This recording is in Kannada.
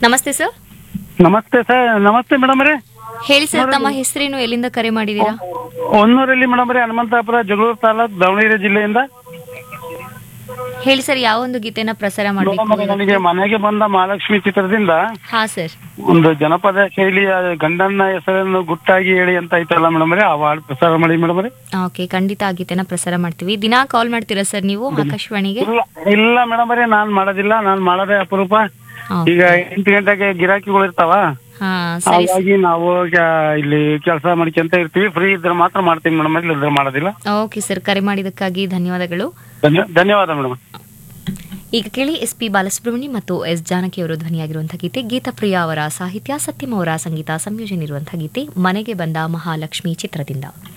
ನಮಸ್ತೆ ಸರ್ ನಮಸ್ತೆ ಸರ್ ನಮಸ್ತೆ ಮೇಡಮ್ ರೀ ಹೇಳಿ ಸರ್ ತಮ್ಮ ಹೆಸರೇನು ಎಲ್ಲಿಂದ ಕರೆ ಮಾಡಿದ್ದೀರಾ ಹೊನ್ನೂರಲ್ಲಿ ಮೇಡಮ್ ರೀ ಹನುಮಂತಾಪುರ ಜಗಳೂರು ತಾಲೂಕ್ ದಾವಣಗೆರೆ ಜಿಲ್ಲೆಯಿಂದ ಹೇಳಿ ಸರ್ ಯಾವ ಒಂದು ಗೀತೆನ ಪ್ರಸಾರ ಮೇಡಮ್ ಮಾಡಬೇಕು ನನಗೆ ಮನೆಗೆ ಬಂದ ಮಹಾಲಕ್ಷ್ಮಿ ಚಿತ್ರದಿಂದ ಹಾ ಸರ್ ಒಂದು ಜನಪದ ಶೈಲಿಯ ಗಂಡನ ಹೆಸರನ್ನು ಗುಟ್ಟಾಗಿ ಹೇಳಿ ಅಂತ ಐತಲ್ಲ ಮೇಡಮ್ ರೀ ಆ ಹಾಡು ಪ್ರಸಾರ ಮಾಡಿ ಮೇಡಮ್ ರೀ ಓಕೆ ಖಂಡಿತ ಆ ಗೀತೆನ ಪ್ರಸಾರ ಮಾಡ್ತೀವಿ ದಿನಾ ಕಾಲ್ ಮಾಡ್ತೀರಾ ಸರ್ ನೀವು ಆಕಾಶವಾಣಿಗೆ ಇಲ್ಲ ಇಲ್ಲ ಮೇಡಮ್ ರೀ ನಾನ್ ಮಾಡೋದಿಲ್ಲ ನಾನ್ ಮಾಡೋದೇ ಅಪರೂಪ ಓ, ಈಗ ಎಂಟು ಗಂಟೆಗೆ ಗಿರಾಕಿಗಳು ಇರ್ತಾವ ಹಾ ಸರಿ ಹಾಗಾಗಿ ನಾವು ಗ- ಇಲ್ಲಿ ಕೆಲಸ ಮಾಡ್ಕೊಂತ ಇರ್ತೀವಿ ಫ್ರೀ ಇದ್ರೆ ಮಾತ್ರ ಮಾಡ್ತೀವಿ ಮೇಡಮ್ ಇಲ್ಲದ್ರೆ ಮಾಡೋದಿಲ್ಲ ಓಕೆ ಸರ್ ಕರೆ ಮಾಡಿದ್ದಕ್ಕಾಗಿ ಧನ್ಯವಾದಗಳು ಧನ್ಯ- ಧನ್ಯವಾದ ಮೇಡಮ್ ಈಗ ಕೇಳಿ ಎಸ್ ಪಿ ಬಾಲಸುಬ್ರಹ್ಮಣ್ಯ ಮತ್ತು ಎಸ್ ಜಾನಕಿ ಅವರು ಧ್ವನಿಯಾಗಿರುವಂತಹ ಗೀತೆ ಗೀತಪ್ರಿಯ ಅವರ ಸಾಹಿತ್ಯ ಸತ್ಯಂ ಅವರ ಸಂಗೀತ ಸಂಯೋಜನೆ ಇರುವಂತಹ ಗೀತೆ ಮನೆಗೆ ಬಂದ ಮಹಾಲಕ್ಷ್ಮಿ ಚಿತ್ರದಿಂದ